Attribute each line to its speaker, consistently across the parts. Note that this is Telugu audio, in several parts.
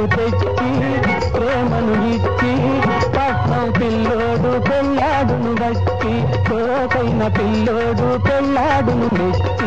Speaker 1: తెచ్చి ప్రేమను ఇచ్చి పట్నం పిల్లోడు పెళ్ళాడును వచ్చి కోకైన పిల్లోడు పెళ్ళాడును మెచ్చి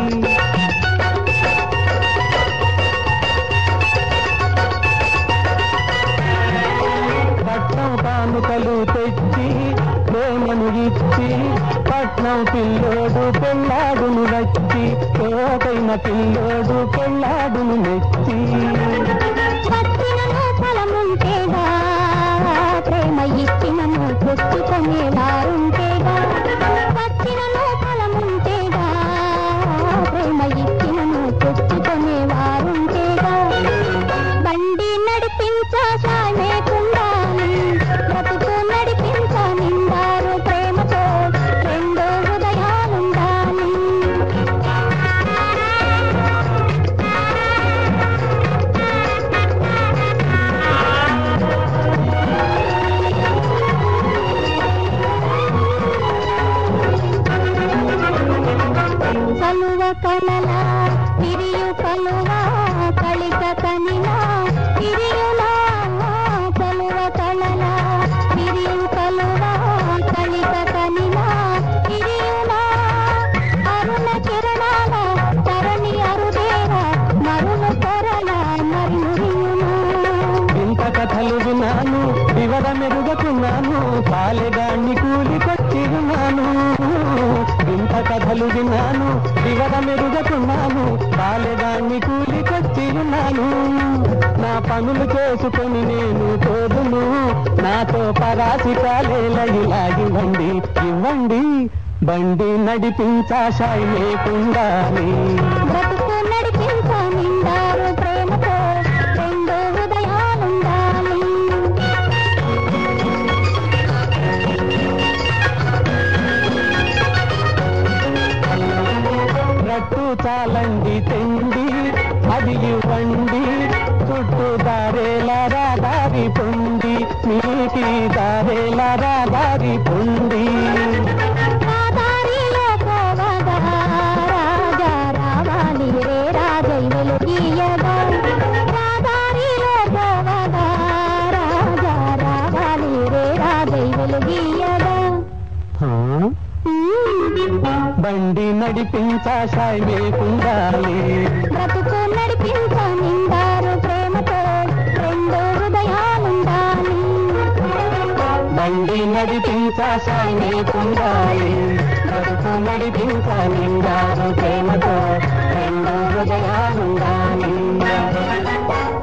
Speaker 1: పట్నం కానుకలు తెచ్చి ప్రేమను ఇచ్చి పట్నం పిల్లోడు పెళ్ళాడును వచ్చి కోకైన పిల్లోడు పెళ్ళాడును మెచ్చి
Speaker 2: పచ్చినను ఫలముంటేగా ప్రేమ ఇచ్చినను తెచ్చుకునేవారుంటేగా పచ్చినను ఫలముంటేగా ప్రేమ ఇచ్చినను తెచ్చుకునేవారుంటేగా బండి నడిపించా లేకుండా బ్రతుకు నడిపించ నిండారు ప్రేమతో రెండు హృదయాలుండాలి కలువ కలల తిరియు కలువ కలిక కనిన తిరియులా కలువ కలల తిరియు కలువ కలిక కనిన తిరియులా అరుణ కిరణాల తరణి అరుదేర మరును కొరల మరి మురియునా
Speaker 1: ఇంత కథలు విన్నాను వివరమెరుగకున్నాను పాలెగాన్ని కూలికొచ్చి ఉన్నాను ఇంత కథలు విన్నాను వివరమెరుగకున్నాను పాలెగాన్ని కూలికొచ్చి ఉన్నాను నా పనులు చేసుకొని నేను తోడును నాతో పరాసి కాలేల ఇలా ఇవ్వండి ఇవ్వండి బండి నడిపించా షాయి లేకుండాని
Speaker 2: బ్రతుకు నడిపించ నిండారు ప్రేమతో రెండు హృదయాలుండాలి
Speaker 1: రట్టు చాలండి తెండి అది ఇవ్వండి చుట్టూ దారేలా రాదారి పొండి నీటి దారేలా రాదారి పొండి
Speaker 2: రాదారిలో పోవగా రాజా రావాలి రే రాజై వెలుగీయగా రాదారిలో పోవగా రాజా రావాలి రే రాజై వెలుగీయగా
Speaker 1: హా? బండి నడిపించా షాయి లేకుండాలి
Speaker 2: బ్రతుకు నడిపించ నిండారు ప్రేమతో రెండు హృదయాలుండాలి
Speaker 1: బండి నడిపించా షాయి లేకుండాలి బ్రతుకు నడిపించా నిండారు ప్రేమతో రెండు హృదయాలుండాలి